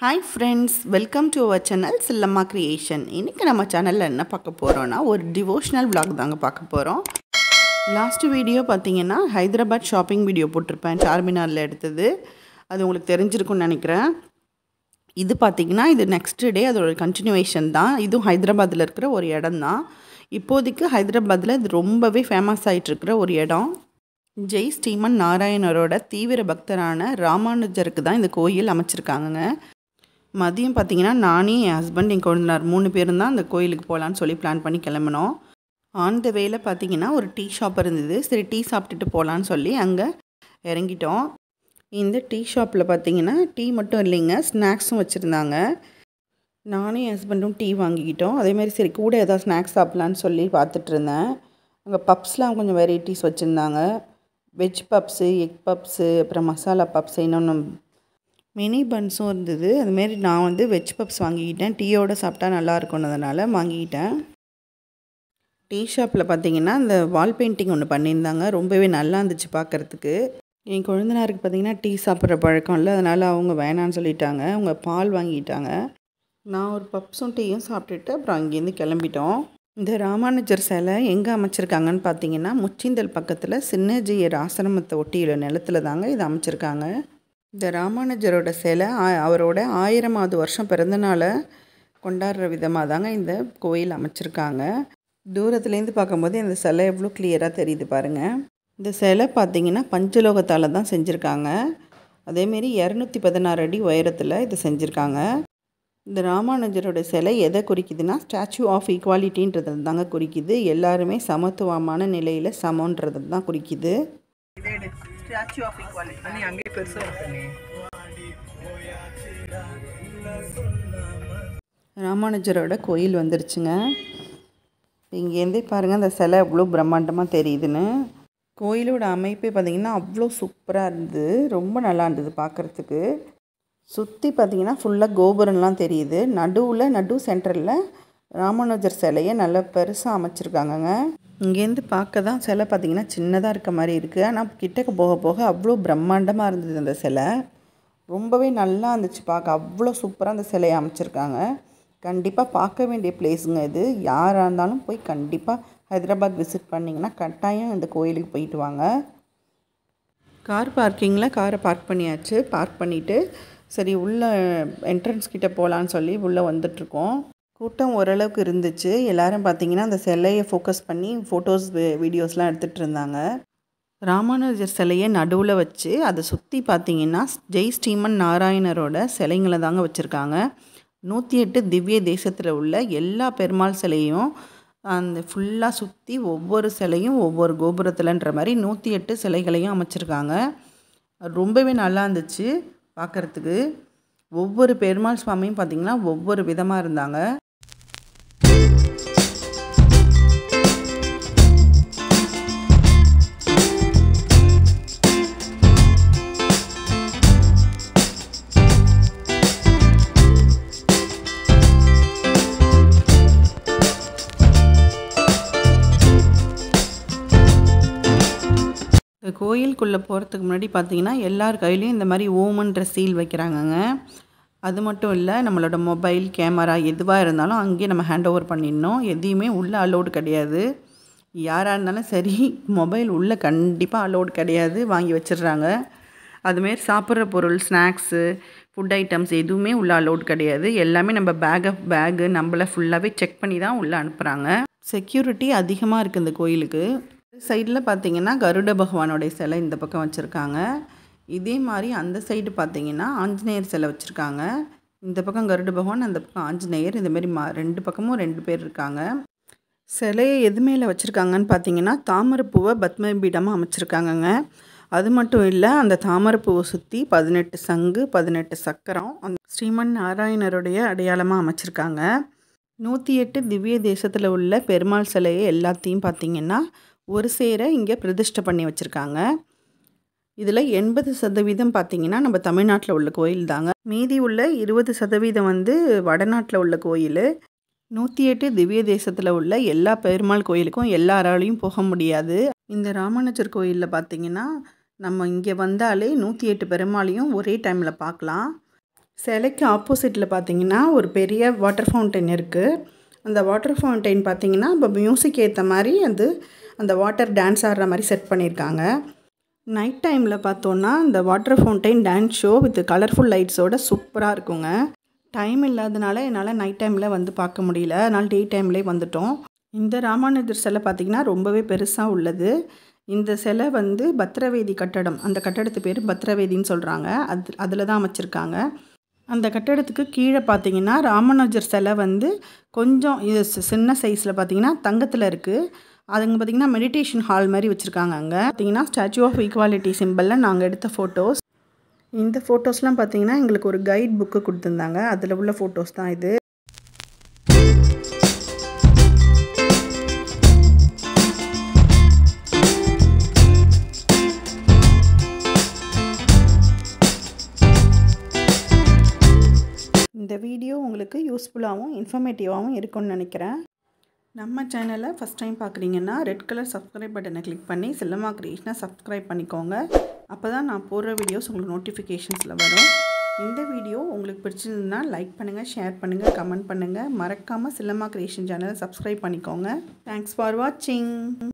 hi friends welcome to our channel Chellamma creation இன்றைக்கி நம்ம சேனலில் என்ன பார்க்க போகிறோன்னா ஒரு டிவோஷனல் vlog தாங்க பார்க்க போகிறோம் லாஸ்ட் வீடியோ பார்த்தீங்கன்னா ஹைதராபாத் ஷாப்பிங் வீடியோ போட்டிருப்பேன் சார்மினாரில் எடுத்தது அது உங்களுக்கு தெரிஞ்சிருக்கும்னு நினைக்கிறேன் இது பார்த்தீங்கன்னா இது நெக்ஸ்ட் டே அதோட கண்டினியூவேஷன் தான் இதுவும் ஹைதராபாத்தில் இருக்கிற ஒரு இடம் தான் இப்போதைக்கு ஹைதராபாத்தில் இது ரொம்பவே ஃபேமஸ் ஆகிட்டுருக்கிற ஒரு இடம் ஜெய் ஸ்ரீமன் நாராயணரோட தீவிர பக்தரான ராமானுஜருக்கு தான் இந்த கோயில் அமைச்சிருக்காங்கங்க மதியம் பார்த்தீங்கன்னா நானே என் ஹஸ்பண்ட் என் குழந்தைனார் மூணு பேரும் தான் அந்த கோயிலுக்கு போகலான்னு சொல்லி பிளான் பண்ணி கிளம்பினோம் ஆன் த வேல பார்த்தீங்கன்னா ஒரு டீ ஷாப் இருந்தது சரி டீ சாப்பிட்டுட்டு போகலான்னு சொல்லி அங்கே இறங்கிட்டோம் இந்த டீ ஷாப்பில் பார்த்தீங்கன்னா டீ மட்டும் இல்லைங்க ஸ்நாக்ஸும் வச்சுருந்தாங்க நானும் என் ஹஸ்பண்டும் டீ வாங்கிக்கிட்டோம் அதேமாதிரி சரி கூட ஏதாவது ஸ்நாக்ஸ் சாப்பிட்லான்னு சொல்லி பார்த்துட்டு இருந்தேன் அங்கே பப்ஸ்லாம் கொஞ்சம் வெரைட்டிஸ் வச்சுருந்தாங்க வெஜ் பப்ஸு எக் பப்ஸு அப்புறம் மசாலா பப்ஸ் இன்னொன்று மினி பன்ஸும் இருந்தது அதுமாரி நான் வந்து வெஜ் பப்ஸ் வாங்கிக்கிட்டேன் டீயோடு சாப்பிட்டா நல்லா இருக்கும்னதுனால வாங்கிக்கிட்டேன் டீ ஷாப்பில் பார்த்தீங்கன்னா இந்த வால் பெயிண்டிங் ஒன்று பண்ணியிருந்தாங்க ரொம்பவே நல்லா இருந்துச்சு பார்க்குறதுக்கு என் குழந்தனாருக்கு பார்த்தீங்கன்னா டீ சாப்பிட்ற பழக்கம் இல்லை அதனால் அவங்க வேணான்னு சொல்லிட்டாங்க அவங்க பால் வாங்கிட்டாங்க நான் ஒரு பப்ஸும் டீயும் சாப்பிட்டுட்டு அப்புறம் அங்கேருந்து கிளம்பிட்டோம் இந்த ராமானுஜர் சிலை எங்கே அமைச்சிருக்காங்கன்னு பார்த்தீங்கன்னா முச்சிந்தல் பக்கத்தில் சின்னஜியர் ஆசிரமத்தை ஒட்டியுள்ள நிலத்துல தாங்க இது அமைச்சிருக்காங்க இந்த ராமானுஜரோட சிலை ஆ- அவரோட ஆயிரமாவது வருஷம் பிறந்தநாளை கொண்டாடுற விதமாக தாங்க இந்த கோயில் அமைச்சிருக்காங்க தூரத்துலேருந்து பார்க்கும்போது இந்த சிலை எவ்வளோ கிளியராக தெரியுது பாருங்கள் இந்த சிலை பார்த்தீங்கன்னா பஞ்சலோகத்தால் தான் செஞ்சுருக்காங்க அதேமாரி இரநூத்தி பதினாறு அடி உயரத்தில் இது செஞ்சுருக்காங்க இந்த ராமானுஜரோட சிலை எதை குறிக்குதுன்னா ஸ்டாச்சு ஆஃப் ஈக்குவாலிட்டின்றது தாங்க குறிக்குது எல்லாருமே சமத்துவமான நிலையில் சமன்றது தான் குறிக்குது ஸ்டாச்சு ஆஃப் ஈக்குவாலிட்டி அண்ணி அங்கே பெருசா இருக்குண்ணே ராமானுஜரோட கோயில் வந்துருச்சுங்க இங்கேருந்தே பாருங்கள் அந்த சிலை எவ்வளோ பிரம்மாண்டமாக தெரியுதுன்னு கோயிலோட அமைப்பே பார்த்திங்கன்னா அவ்வளோ சூப்பராக இருந்தது ரொம்ப நல்லா இருந்தது பார்க்குறதுக்கு சுற்றி பார்த்திங்கன்னா ஃபுல்லாக கோபுரம்லாம் தெரியுது நடுவில் நடு சென்டரில் ராமானுஜர் சிலையை நல்லா பெருசாக அமைச்சிருக்காங்கங்க இங்கேருந்து பார்க்க தான் சிலை பார்த்திங்கன்னா சின்னதாக இருக்க மாதிரி இருக்குது ஆனால் கிட்டக்க போக போக அவ்வளோ பிரம்மாண்டமாக இருந்தது அந்த சிலை ரொம்பவே நல்லா இருந்துச்சு பார்க்க அவ்வளோ சூப்பராக அந்த சிலையை அமைச்சிருக்காங்க கண்டிப்பாக பார்க்க வேண்டிய பிளேஸுங்க இது யாராக இருந்தாலும் போய் கண்டிப்பாக ஹைதராபாத் விசிட் பண்ணிங்கன்னா கட்டாயம் இந்த கோயிலுக்கு போயிட்டு வாங்க கார் பார்க்கிங்கில் காரை பார்க் பண்ணியாச்சு பார்க் பண்ணிவிட்டு சரி உள்ளே என்ட்ரன்ஸ் கிட்ட போகலான்னு சொல்லி உள்ளே வந்துட்ருக்கோம் கூட்டம் ஓரளவுக்கு இருந்துச்சு எல்லாரும் பார்த்தீங்கன்னா அந்த சிலையை ஃபோக்கஸ் பண்ணி ஃபோட்டோஸ் வீடியோஸ்லாம் எடுத்துகிட்டு இருந்தாங்க ராமானுஜர் சிலையை நடுவில் வச்சு அதை சுற்றி பார்த்தீங்கன்னா ஜெய் ஸ்ரீமன் நாராயணரோட சிலைங்களை தாங்க வச்சுருக்காங்க நூற்றி எட்டு திவ்ய தேசத்தில் உள்ள எல்லா பெருமாள் சிலையும் அந்த ஃபுல்லாக சுற்றி ஒவ்வொரு சிலையும் ஒவ்வொரு கோபுரத்தில்ன்ற மாதிரி நூற்றி எட்டு சிலைகளையும் அமைச்சிருக்காங்க ரொம்பவே நல்லா இருந்துச்சு பார்க்குறதுக்கு ஒவ்வொரு பெருமாள் சுவாமியும் பார்த்திங்கன்னா ஒவ்வொரு விதமாக இருந்தாங்க இந்த கோயிலுக்குள்ளே போகிறதுக்கு முன்னாடி பார்த்தீங்கன்னா எல்லார் கையிலையும் இந்த மாதிரி ஓமன்ற சீல் வைக்கிறாங்கங்க அது மட்டும் இல்லை நம்மளோட மொபைல் கேமரா எதுவாக இருந்தாலும் அங்கேயே நம்ம ஹேண்ட் ஓவர் பண்ணிடணும் எதையுமே உள்ளே அலோடு கிடையாது யாராக இருந்தாலும் சரி மொபைல் உள்ளே கண்டிப்பாக அலோடு கிடையாது வாங்கி வச்சிடுறாங்க அதுமாரி சாப்பிட்ற பொருள் ஸ்நாக்ஸு ஃபுட் ஐட்டம்ஸ் எதுவுமே உள்ளே அலோட் கிடையாது எல்லாமே நம்ம பேக்கை பேகு நம்மளை ஃபுல்லாகவே செக் பண்ணி தான் உள்ளே அனுப்புகிறாங்க செக்யூரிட்டி அதிகமாக இருக்குது இந்த கோயிலுக்கு சைடில் பார்த்தீங்கன்னா கருட பகவானுடைய சிலை இந்த பக்கம் வச்சுருக்காங்க இதே மாதிரி அந்த சைடு பார்த்தீங்கன்னா ஆஞ்சநேயர் சிலை வச்சுருக்காங்க இந்த பக்கம் கருட பகவான் அந்த பக்கம் ஆஞ்சநேயர் இந்த மாதிரி மா ரெண்டு பக்கமும் ரெண்டு பேர் இருக்காங்க சிலையை எது மேலே வச்சுருக்காங்கன்னு பார்த்தீங்கன்னா தாமரைப்பூவை பத்மபீடமாக அமைச்சிருக்காங்கங்க அது மட்டும் இல்லை அந்த தாமரைப்பூவை சுற்றி பதினெட்டு சங்கு பதினெட்டு சக்கரம் அந்த ஸ்ரீமன் நாராயணருடைய அடையாளமாக அமைச்சிருக்காங்க நூற்றி எட்டு திவ்ய தேசத்தில் உள்ள பெருமாள் சிலையை எல்லாத்தையும் பார்த்தீங்கன்னா ஒரு சேர இங்கே பிரதிஷ்டை பண்ணி வச்சுருக்காங்க இதில் எண்பது சதவீதம் பார்த்தீங்கன்னா நம்ம தமிழ்நாட்டில் உள்ள கோயில் தாங்க மீதி உள்ள இருபது சதவீதம் வந்து வடநாட்டில் உள்ள கோயில் நூற்றி எட்டு திவ்ய தேசத்தில் உள்ள எல்லா பெருமாள் கோயிலுக்கும் எல்லாராலையும் போக முடியாது இந்த ராமானுஜர் கோயிலில் பார்த்தீங்கன்னா நம்ம இங்கே வந்தாலே நூற்றி எட்டு பெருமாளையும் ஒரே டைமில் பார்க்கலாம் சிலைக்கு ஆப்போசிட்டில் பார்த்தீங்கன்னா ஒரு பெரிய வாட்டர் ஃபவுண்டைன் இருக்குது அந்த வாட்டர் ஃபவுண்டைன் பார்த்தீங்கன்னா இப்போ மியூசிக் ஏற்ற மாதிரி அது அந்த வாட்டர் டான்ஸ் ஆடுற மாதிரி செட் பண்ணியிருக்காங்க நைட் டைமில் பார்த்தோன்னா இந்த water fountain dance show with colourful லைட்ஸோட சூப்பராக இருக்குங்க டைம் இல்லாதனால என்னால் நைட் டைமில் வந்து பார்க்க முடியல அதனால் டே டைம்லேயே வந்துட்டோம் இந்த ராமானுஜர் சிலை பார்த்திங்கன்னா ரொம்பவே பெருசாக உள்ளது இந்த சிலை வந்து பத்ரவேதி கட்டடம் அந்த கட்டடத்து பேர் பத்ரவேதின்னு சொல்கிறாங்க அது அதில் தான் அமைச்சிருக்காங்க அந்த கட்டடத்துக்கு கீழே பார்த்தீங்கன்னா ராமானுஜர் சிலை வந்து கொஞ்சம் இது சி- சின்ன சைஸில் பார்த்தீங்கன்னா தங்கத்தில் இருக்குது அதுங்க பார்த்தீங்கன்னா மெடிடேஷன் ஹால் மாதிரி வச்சுருக்காங்க அங்கே பார்த்தீங்கன்னா ஸ்டாச்சு ஆஃப் ஈக்குவாலிட்டி சிம்பிளில் நாங்கள் எடுத்த ஃபோட்டோஸ் இந்த ஃபோட்டோஸ்லாம் பார்த்தீங்கன்னா எங்களுக்கு ஒரு கைட் புக்கு கொடுத்துருந்தாங்க அதில் உள்ள ஃபோட்டோஸ் தான் இது இந்த வீடியோ உங்களுக்கு யூஸ்ஃபுல்லாகவும் இன்ஃபர்மேட்டிவாகவும் இருக்கும்னு நினைக்கிறேன் நம்ம சேனலை ஃபஸ்ட் டைம் பார்க்குறீங்கன்னா ரெட் கலர் சப்ஸ்கிரைப் பட்டனை கிளிக் பண்ணி செல்லம்மா கிரியேஷனை சப்ஸ்கிரைப் பண்ணிக்கோங்க அப்போ தான் நான் போடுற வீடியோஸ் உங்களுக்கு நோட்டிஃபிகேஷன்ஸில் வரும் இந்த வீடியோ உங்களுக்கு பிடிச்சிருந்ததுன்னா லைக் பண்ணுங்கள் ஷேர் பண்ணுங்கள் கமெண்ட் பண்ணுங்கள் மறக்காமல் செல்லம்மா கிரியேஷன் சேனலை சப்ஸ்கிரைப் பண்ணிக்கோங்க தேங்க்ஸ் ஃபார் வாட்சிங்